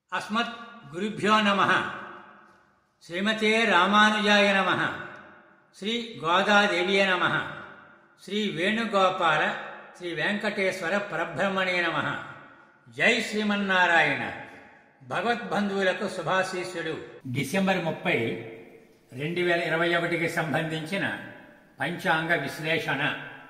అస్మత్ గురుభ్యో నమ శ్రీమతే రామానుజాయ నమ శ్రీ గోదాదేవియ నమ శ్రీ వేణుగోపాల శ్రీ వెంకటేశ్వర పరబ్రహ్మణే నమ జై శ్రీమన్నారాయణ భగవద్బంధువులకు శుభాశీస్సుడు డిసెంబర్ ముప్పై రెండు వేల ఇరవై ఒకటికి సంబంధించిన పంచాంగ విశ్లేషణ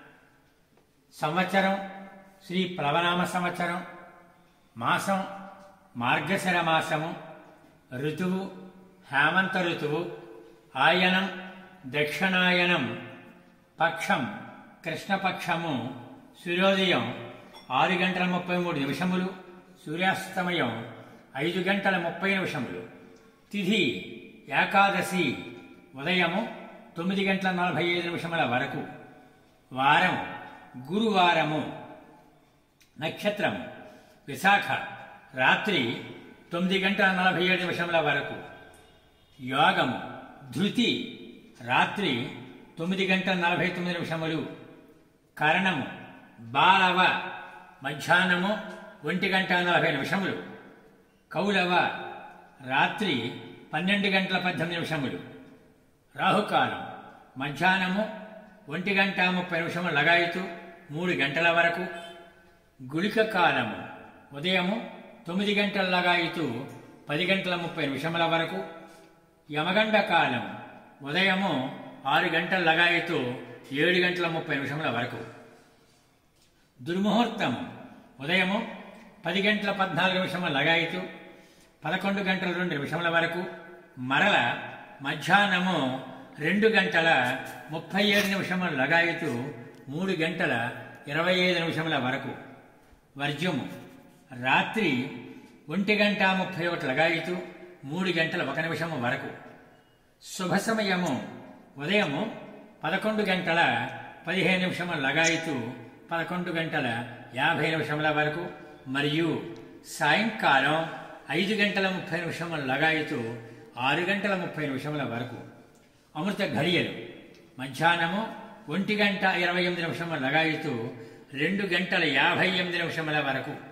సంవత్సరం శ్రీ ప్లవనామ సంవత్సరం మాసం మార్గశిర మాసము ఋతువు హేమంత ఋతువు ఆయనం దక్షిణాయనం పక్షం కృష్ణపక్షము సూర్యోదయం ఆరు గంటల ముప్పై మూడు నిమిషములు సూర్యాస్తమయం ఐదు గంటల ముప్పై నిమిషములు తిథి ఏకాదశి ఉదయము తొమ్మిది గంటల నలభై ఐదు నిమిషముల వరకు వారం గురువారము నక్షత్రం విశాఖ రాత్రి తొమ్మిది గంటల నలభై ఏడు నిమిషముల వరకు యోగము ధృతి రాత్రి తొమ్మిది గంటల నలభై తొమ్మిది నిమిషములు కరణము బాలవ మధ్యాహ్నము ఒంటి గంట నలభై నిమిషములు కౌలవ రాత్రి పన్నెండు గంటల పద్దెనిమిది నిమిషములు రాహుకాలం మధ్యాహ్నము ఒంటి గంట ముప్పై నిమిషములు లగాయతు మూడు గంటల వరకు గుళిక కాలము ఉదయము తొమ్మిది గంటల లగాయతు పది గంటల ముప్పై నిమిషముల వరకు యమగండ కాలం ఉదయము ఆరు గంటల లగాయతు ఏడు గంటల ముప్పై నిమిషముల వరకు దుర్ముహూర్తము ఉదయము పది గంటల పద్నాలుగు నిమిషముల లగాయతు పదకొండు గంటల రెండు నిమిషముల వరకు మరల మధ్యాహ్నము రెండు గంటల ముప్పై ఏడు నిమిషముల లగాయతు మూడు గంటల ఇరవై ఐదు నిమిషముల వరకు వర్జ్యము రాత్రి ఒంటి గంట ముప్పై ఒకటి లగాయతు మూడు గంటల ఒక నిమిషము వరకు శుభ సమయము ఉదయము పదకొండు గంటల పదిహేను నిమిషముల లగాయతు పదకొండు గంటల యాభై నిమిషముల వరకు మరియు సాయంకాలం ఐదు గంటల ముప్పై నిమిషముల లగాయతు ఆరు గంటల ముప్పై నిమిషముల వరకు అమృత ఘడియలు మధ్యాహ్నము ఒంటి గంట ఇరవై ఎనిమిది నిమిషముల లగాయతు రెండు గంటల యాభై ఎనిమిది నిమిషముల వరకు